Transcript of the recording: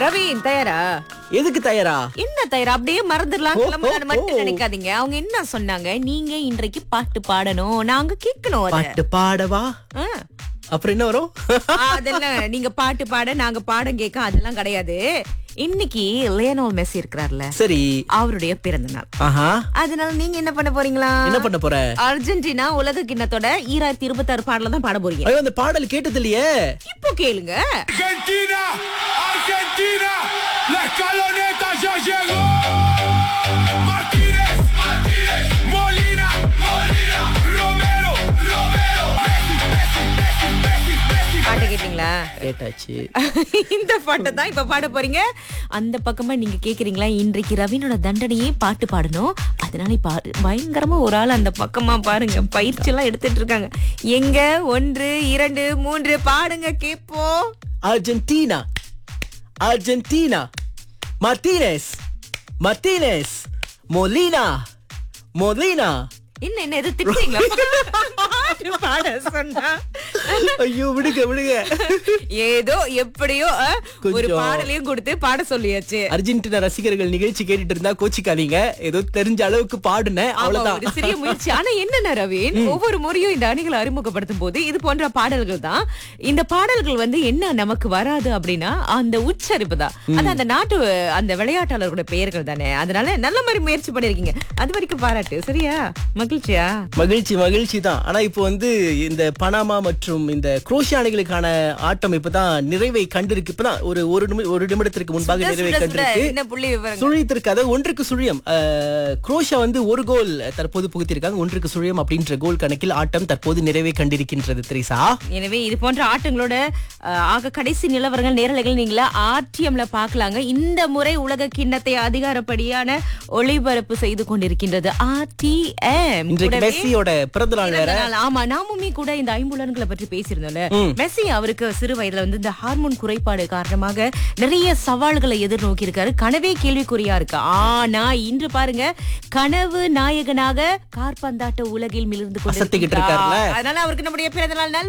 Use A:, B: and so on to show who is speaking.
A: Ravine தயாரா
B: எதுக்கு தயாரா
A: என்ன தயாரா அப்படியே மறந்துடலாம்
B: ஓ,
A: கிளம்பலான்னு
B: ஓ,
A: மட்டும்
B: ஓ.
A: நினைக்காதீங்க அவங்க என்ன சொன்னாங்க நீங்க இன்றைக்கு பாட்டு பாடணும் நாங்க கேட்கணும் அத
B: பாட்டு பாடவா
A: ஆ.
B: அப்புறம் என்ன வரும்
A: ஆ, அதெல்லாம் நீங்க பாட்டு பாட நாங்க பாடம் கேட்க அதெல்லாம் கிடையாது இன்னைக்கு லியனோல் மெஸ்ஸி இருக்கிறார்ல
B: சரி
A: அவருடைய பிறந்த நாள்
B: ஆஹா
A: அதனால நீங்க என்ன பண்ண போறீங்களா
B: என்ன பண்ண போற
A: அர்ஜென்டினா உலக கிண்ணத்தோட ஈராயிரத்தி இருபத்தி ஆறு பாடல தான் பாட போறீங்க
B: ஐயோ அந்த பாடல் கேட்டது இல்லையே
A: இப்போ கேளுங்க
C: Argentina, Argentina, la escaloneta ya llegó. Martínez, Martínez, Molina, Molina, Romero, Romero, Messi, Messi, Messi, Messi, Messi.
A: பாட்டு கேட்டீங்களா
B: கேட்டாச்சு
A: இந்த பாட்டை தான் இப்ப பாட போறீங்க அந்த பக்கமா நீங்க கேக்குறீங்களா இன்றைக்கு ரவினோட தண்டனையே பாட்டு பாடணும் அதனால இப்ப ஆ- பயங்கரமா ஒரு ஆள் அந்த பக்கமா பாருங்க பயிற்சி எல்லாம் எடுத்துட்டு இருக்காங்க எங்க ஒன்று இரண்டு மூன்று பாடுங்க கேப்போம்
B: Argentina Argentina Martinez Martinez Molina Molina
A: என்ன என்ன எது திட்டுறீங்களா பாட்டு பாட சொன்னா
B: ஐயோ விடுங்க விடுங்க
A: ஏதோ எப்படியோ ஆ, ஒரு
B: கொஞ்சம்.
A: பாடலையும் கொடுத்து பாட சொல்லியாச்சு
B: அர்ஜென்டினா ரசிகர்கள் நிகழ்ச்சி கேட்டுட்டு இருந்தா கோச்சிக்காதீங்க ஏதோ தெரிஞ்ச அளவுக்கு பாடுனேன்
A: ஆமா,
B: அவ்வளவுதான்
A: ஒரு சிறிய முயற்சி ஆனா என்ன ரவீன் ஒவ்வொரு முறையும் இந்த அணிகளை அறிமுகப்படுத்தும் போது இது போன்ற பாடல்கள் தான் இந்த பாடல்கள் வந்து என்ன நமக்கு வராது அப்படின்னா அந்த உச்சரிப்பு தான் அது அந்த நாட்டு அந்த விளையாட்டாளர்களோட பெயர்கள் தானே அதனால நல்ல மாதிரி முயற்சி பண்ணிருக்கீங்க அது வரைக்கும் பாராட்டு சரியா மகிழ்ச்சியா
B: மகிழ்ச்சி மகிழ்ச்சி தான் ஆனா இப்போ வந்து இந்த பனாமா மற்றும் இந்த குரோஷியா அணிகளுக்கான ஆட்டம் இப்பதான் நிறைவை கண்டிருக்கு இப்பதான் ஒரு ஒரு நிமி- ஒரு நிமிடத்திற்கு முன்பாக
A: சுட,
B: நிறைவை
A: சுட, சுட.
B: கண்டிருக்கு
A: என்ன புள்ளி விவரங்கள்
B: சுழித்திருக்கு அதாவது ஒன்றுக்கு சுழியம் அஹ், குரோஷியா வந்து ஒரு கோல் தற்போது புகுத்திருக்காங்க ஒன்றுக்கு சுழியம் அப்படின்ற கோல் கணக்கில் ஆட்டம் தற்போது நிறைவை கண்டிருக்கின்றது திரிசா
A: எனவே இது போன்ற ஆட்டங்களோட அஹ், ஆக கடைசி நிலவரங்கள் நேரலைகள் நீங்கள ஆர்டிஎம்ல பார்க்கலாங்க இந்த முறை உலக கிண்ணத்தை அதிகாரப்படியான ஒளிபரப்பு செய்து கொண்டிருக்கின்றது ஆர்டிஎம்
B: இன்றைக்கு மெஸ்ஸியோட பிறந்த நாள் வேற
A: பிறந்த நாள். ஆமா நாமுமே கூட இந்த ஐம்புலன்களை பற்றி பேசியிருந்தோம்ல மெஸ்ஸி அவருக்கு சிறு வயதுல வந்து இந்த ஹார்மோன் குறைபாடு காரணமாக நிறைய சவால்களை எதிர்நோக்கி இருக்காரு கனவே கேள்விக்குறியா இருக்கு ஆனா இன்று பாருங்க கனவு நாயகனாக கார்பந்தாட்ட உலகில் மிளிர்ந்து
B: அசத்திக்கிட்டு இருக்காருல்ல?
A: அதனால அவருக்கு நம்முடைய பிறந்த நாள் நல்